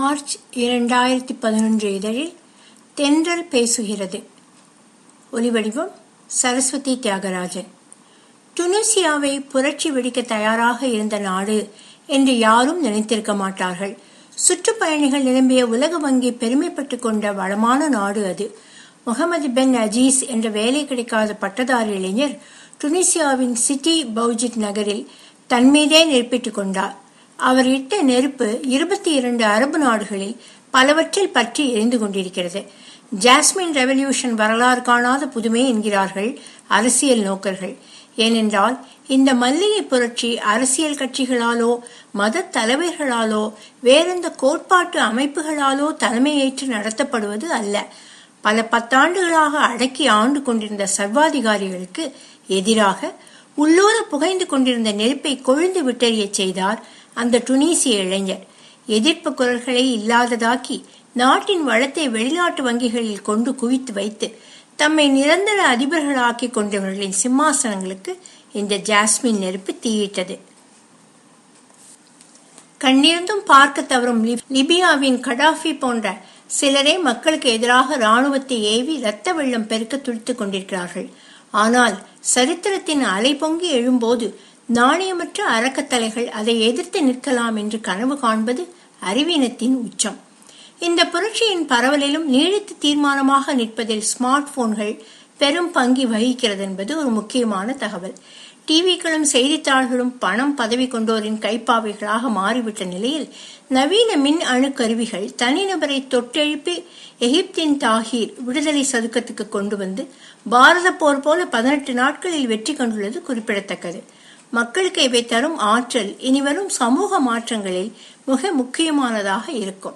March இரண்டாயிரத்தி பதினொன்று இதழில் தென்றல் பேசுகிறது ஒலிவடிவம் சரஸ்வதி தியாகராஜன் டுனிசியாவை புரட்சி வெடிக்க தயாராக இருந்த நாடு என்று யாரும் நினைத்திருக்க மாட்டார்கள் சுற்றுப்பயணிகள் நிரம்பிய உலக வங்கி பெருமைப்பட்டுக் கொண்ட வளமான நாடு அது முகமது பென் அஜீஸ் என்ற வேலை கிடைக்காத பட்டதாரி இளைஞர் டுனிசியாவின் சிட்டி பௌஜிட் நகரில் தன்மீதே நெருப்பிட்டுக் கொண்டார் அவர் இட்ட நெருப்பு இருபத்தி இரண்டு அரபு நாடுகளில் பலவற்றில் பற்றி எரிந்து கொண்டிருக்கிறது ஜாஸ்மின் ரெவல்யூஷன் வரலாறு காணாத புதுமை என்கிறார்கள் அரசியல் நோக்கர்கள் ஏனென்றால் இந்த மல்லிகை புரட்சி அரசியல் கட்சிகளாலோ மத தலைவர்களாலோ வேறெந்த கோட்பாட்டு அமைப்புகளாலோ தலைமையேற்று நடத்தப்படுவது அல்ல பல பத்தாண்டுகளாக அடக்கி ஆண்டு கொண்டிருந்த சர்வாதிகாரிகளுக்கு எதிராக உள்ளூர புகைந்து கொண்டிருந்த நெருப்பை கொழுந்து விட்டறிய செய்தார் அந்த டுனீசிய இளைஞர் எதிர்ப்பு குரல்களை இல்லாததாக்கி நாட்டின் வளத்தை வெளிநாட்டு வங்கிகளில் கொண்டு குவித்து வைத்து தம்மை நிரந்தர அதிபர்களாக்கி கொண்டவர்களின் சிம்மாசனங்களுக்கு இந்த ஜாஸ்மின் நெருப்பு தீயிட்டது கண்ணிருந்தும் பார்க்க தவறும் லிபியாவின் கடாஃபி போன்ற சிலரே மக்களுக்கு எதிராக ராணுவத்தை ஏவி இரத்த வெள்ளம் பெருக்க துடித்துக் கொண்டிருக்கிறார்கள் ஆனால் சரித்திரத்தின் அலை பொங்கி எழும்போது நாணயமற்ற அறக்கத்தலைகள் அதை எதிர்த்து நிற்கலாம் என்று கனவு காண்பது அறிவீனத்தின் உச்சம் இந்த புரட்சியின் பரவலிலும் நீடித்து தீர்மானமாக நிற்பதில் ஸ்மார்ட் போன்கள் பெரும் பங்கி வகிக்கிறது என்பது ஒரு முக்கியமான தகவல் டிவிக்களும் செய்தித்தாள்களும் பணம் பதவி கொண்டோரின் கைப்பாவைகளாக மாறிவிட்ட நிலையில் நவீன மின் அணு கருவிகள் தனிநபரை தொட்டெழுப்பி எகிப்தின் தாகீர் விடுதலை சதுக்கத்துக்கு கொண்டு வந்து பாரத போர் போல பதினெட்டு நாட்களில் வெற்றி கண்டுள்ளது குறிப்பிடத்தக்கது மக்களுக்கு இவை தரும் ஆற்றல் இனிவரும் சமூக மாற்றங்களில் மிக முக்கியமானதாக இருக்கும்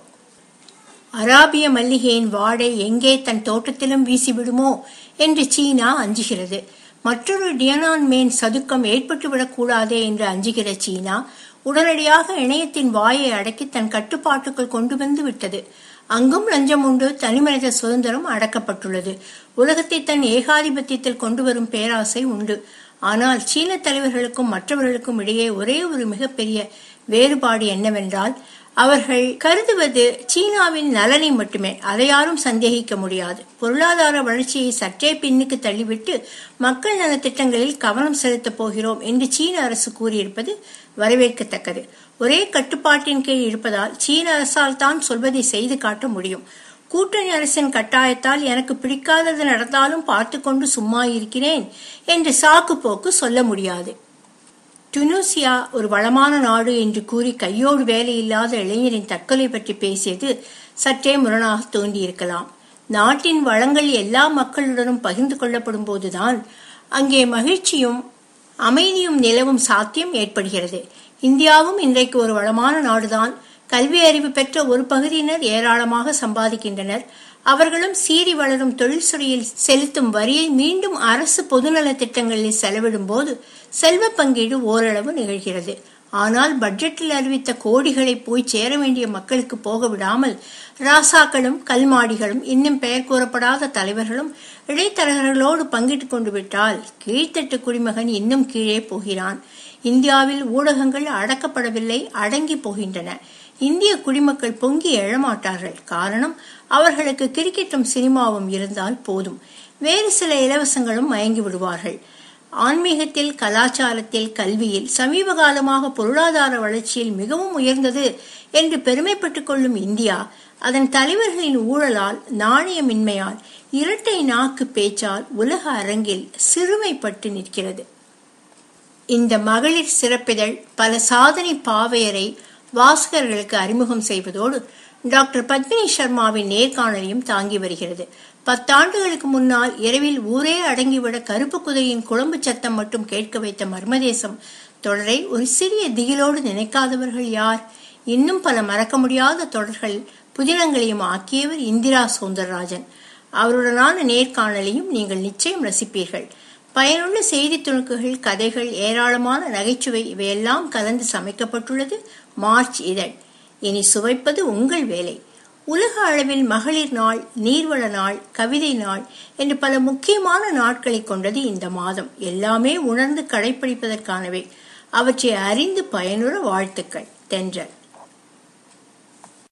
அராபிய மல்லிகையின் வாடை எங்கே தன் தோட்டத்திலும் வீசிவிடுமோ என்று சீனா அஞ்சுகிறது மற்றொரு டியனான் மேன் சதுக்கம் ஏற்பட்டுவிடக் கூடாதே என்று அஞ்சுகிற சீனா உடனடியாக இணையத்தின் வாயை அடக்கி தன் கட்டுப்பாட்டுக்குள் கொண்டு வந்து விட்டது அங்கும் லஞ்சம் உண்டு தனிமனித சுதந்திரம் அடக்கப்பட்டுள்ளது உலகத்தை தன் ஏகாதிபத்தியத்தில் கொண்டு வரும் பேராசை உண்டு ஆனால் சீன தலைவர்களுக்கும் மற்றவர்களுக்கும் இடையே ஒரே ஒரு மிகப்பெரிய வேறுபாடு என்னவென்றால் அவர்கள் கருதுவது சீனாவின் நலனை மட்டுமே அதை யாரும் சந்தேகிக்க முடியாது பொருளாதார வளர்ச்சியை சற்றே பின்னுக்கு தள்ளிவிட்டு மக்கள் நல திட்டங்களில் கவனம் செலுத்தப் போகிறோம் என்று சீன அரசு கூறியிருப்பது வரவேற்கத்தக்கது ஒரே கட்டுப்பாட்டின் கீழ் இருப்பதால் சீன அரசால் தான் சொல்வதை செய்து காட்ட முடியும் கூட்டணி அரசின் கட்டாயத்தால் எனக்கு பிடிக்காதது நடந்தாலும் பார்த்து கொண்டு சும்மா இருக்கிறேன் என்று சாக்கு போக்கு சொல்ல முடியாது டுனூசியா ஒரு வளமான நாடு என்று கூறி கையோடு வேலை இல்லாத இளைஞரின் தற்கொலை பற்றி பேசியது சற்றே முரணாக தோன்றியிருக்கலாம் நாட்டின் வளங்கள் எல்லா மக்களுடனும் பகிர்ந்து கொள்ளப்படும் போதுதான் அங்கே மகிழ்ச்சியும் அமைதியும் நிலவும் சாத்தியம் ஏற்படுகிறது இந்தியாவும் இன்றைக்கு ஒரு வளமான நாடுதான் கல்வி அறிவு பெற்ற ஒரு பகுதியினர் ஏராளமாக சம்பாதிக்கின்றனர் அவர்களும் சீறி வளரும் தொழில் துறையில் செலுத்தும் வரியை மீண்டும் அரசு பொதுநல திட்டங்களில் செலவிடும் போது செல்வ பங்கீடு ஓரளவு நிகழ்கிறது ஆனால் பட்ஜெட்டில் அறிவித்த கோடிகளை போய் சேர வேண்டிய மக்களுக்கு போக விடாமல் ராசாக்களும் கல்மாடிகளும் இன்னும் பெயர் கூறப்படாத தலைவர்களும் இடைத்தரகர்களோடு பங்கிட்டுக் கொண்டு விட்டால் கீழ்த்தட்டு குடிமகன் இன்னும் கீழே போகிறான் இந்தியாவில் ஊடகங்கள் அடக்கப்படவில்லை அடங்கி போகின்றன இந்திய குடிமக்கள் பொங்கி எழமாட்டார்கள் காரணம் அவர்களுக்கு கிரிக்கெட்டும் சினிமாவும் இருந்தால் போதும் வேறு சில இலவசங்களும் மயங்கி விடுவார்கள் ஆன்மீகத்தில் கலாச்சாரத்தில் கல்வியில் சமீப காலமாக பொருளாதார வளர்ச்சியில் மிகவும் உயர்ந்தது என்று பெருமைப்பட்டுக் கொள்ளும் இந்தியா அதன் தலைவர்களின் ஊழலால் நாணயமின்மையால் இரட்டை நாக்கு பேச்சால் உலக அரங்கில் சிறுமைப்பட்டு நிற்கிறது இந்த மகளிர் சிறப்பிதழ் பல சாதனை பாவையரை வாசகர்களுக்கு அறிமுகம் செய்வதோடு டாக்டர் பத்மினி சர்மாவின் நேர்காணலையும் தாங்கி வருகிறது பத்தாண்டுகளுக்கு முன்னால் இரவில் ஊரே அடங்கிவிட கருப்பு குதிரையின் குழம்பு சத்தம் மட்டும் கேட்க வைத்த மர்மதேசம் தொடரை ஒரு சிறிய திகிலோடு நினைக்காதவர்கள் யார் இன்னும் பல மறக்க முடியாத தொடர்கள் புதினங்களையும் ஆக்கியவர் இந்திரா சௌந்தரராஜன் அவருடனான நேர்காணலையும் நீங்கள் நிச்சயம் ரசிப்பீர்கள் பயனுள்ள செய்தி துணுக்குகள் கதைகள் ஏராளமான நகைச்சுவை இவையெல்லாம் கலந்து சமைக்கப்பட்டுள்ளது மார்ச் இதழ் இனி சுவைப்பது உங்கள் வேலை உலக அளவில் மகளிர் நாள் நீர்வள நாள் கவிதை நாள் என்று பல முக்கியமான நாட்களை கொண்டது இந்த மாதம் எல்லாமே உணர்ந்து கடைபிடிப்பதற்கானவை அவற்றை அறிந்து பயனுற வாழ்த்துக்கள் தென்றல்